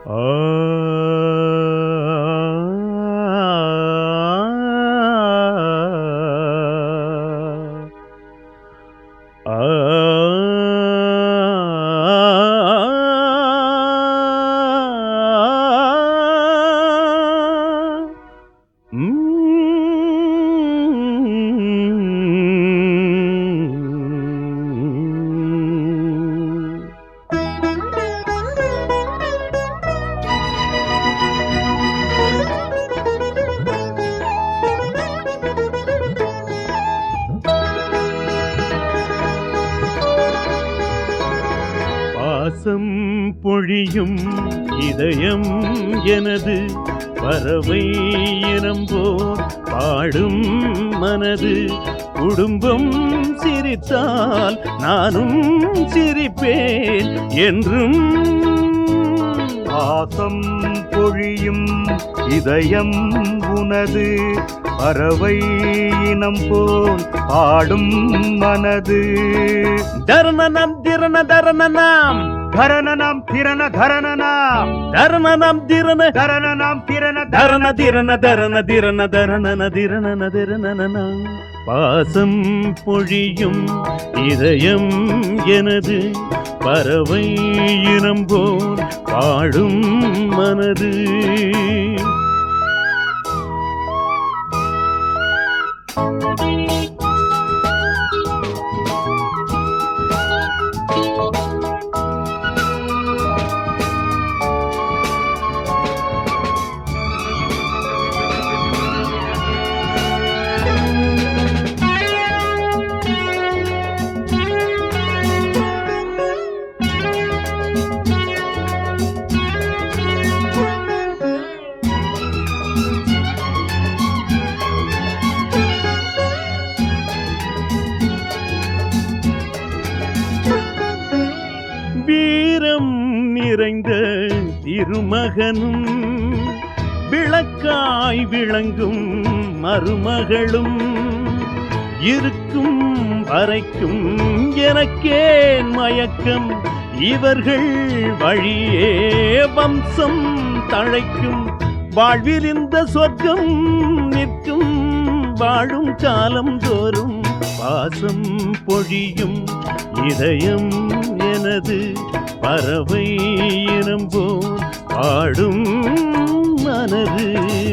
பாசம் பொழியும் இதயம் எனது பறவை இனம்போர் பாடும் மனது குடும்பம் சிரித்தால் நானும் சிரிப்பேன் என்றும் பாசம் பொழியும் இதயம் உனது பறவை இனம் போல் பாடும் மனது தரணனம் திரண தரணனாம் தரணனம் திறன தரணனாம் தரணனம் திரண தரணனாம் திறன தரண திரண தரண திரண தரணன திரணன திரணன பாசம் பொழியும் இதயம் எனது பறவை இனம் போல் பாடும் மனது வீரம் நிறைந்த திருமகனும் விளக்காய் விளங்கும் மருமகளும் இருக்கும் வரைக்கும் எனக்கேன் மயக்கம் இவர்கள் வழியே வம்சம் தழைக்கும் வாழ்வில் இந்த சொர்க்கம் நிற்கும் வாழும் காலம் தோறும் பாசம் பொழியும் இதயம் எனது பறவை இனம் போல் பாடும் மனது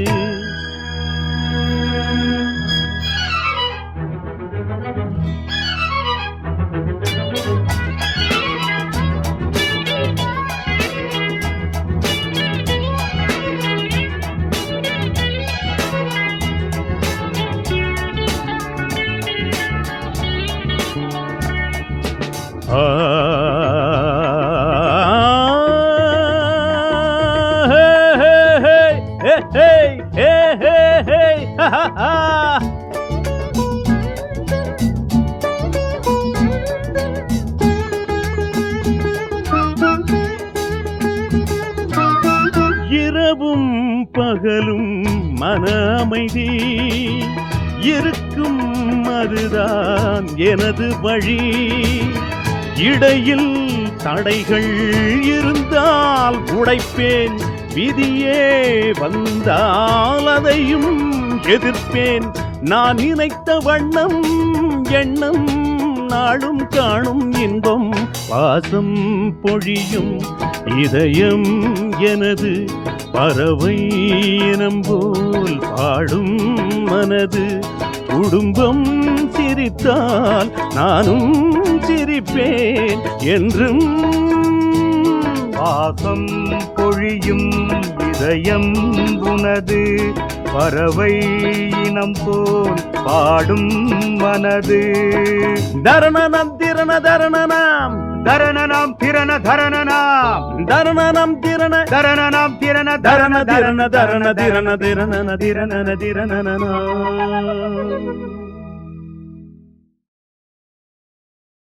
ஆ ஹே ஹே ஹே ஹே ஹே ஹே ஹே ஹா ஹா ஹா இரவும் பகலும் மன அமைதி இருக்கும் அதுதான் எனது வழி இடையில் தடைகள் இருந்தால் உடைப்பேன் விதியே வந்தால் அதையும் எதிர்ப்பேன் நான் நினைத்த வண்ணம் எண்ணம் நாளும் காணும் இன்பம் பாசம் பொழியும் இதயம் எனது பறவை இனம் போல் பாடும் மனது குடும்பம் சிரித்தால் நானும் சிரிப்பேன் என்றும் பாசம் பொழியும் இதயம் உனது பறவை இனம் போல் பாடும் மனது தரணனம் திரண தரணனாம் தரணனாம் திறன தரணனாம் தரணனம் திரண தரணனாம் திறன தரண திரண தரண திரண திரணன திரணன திரணன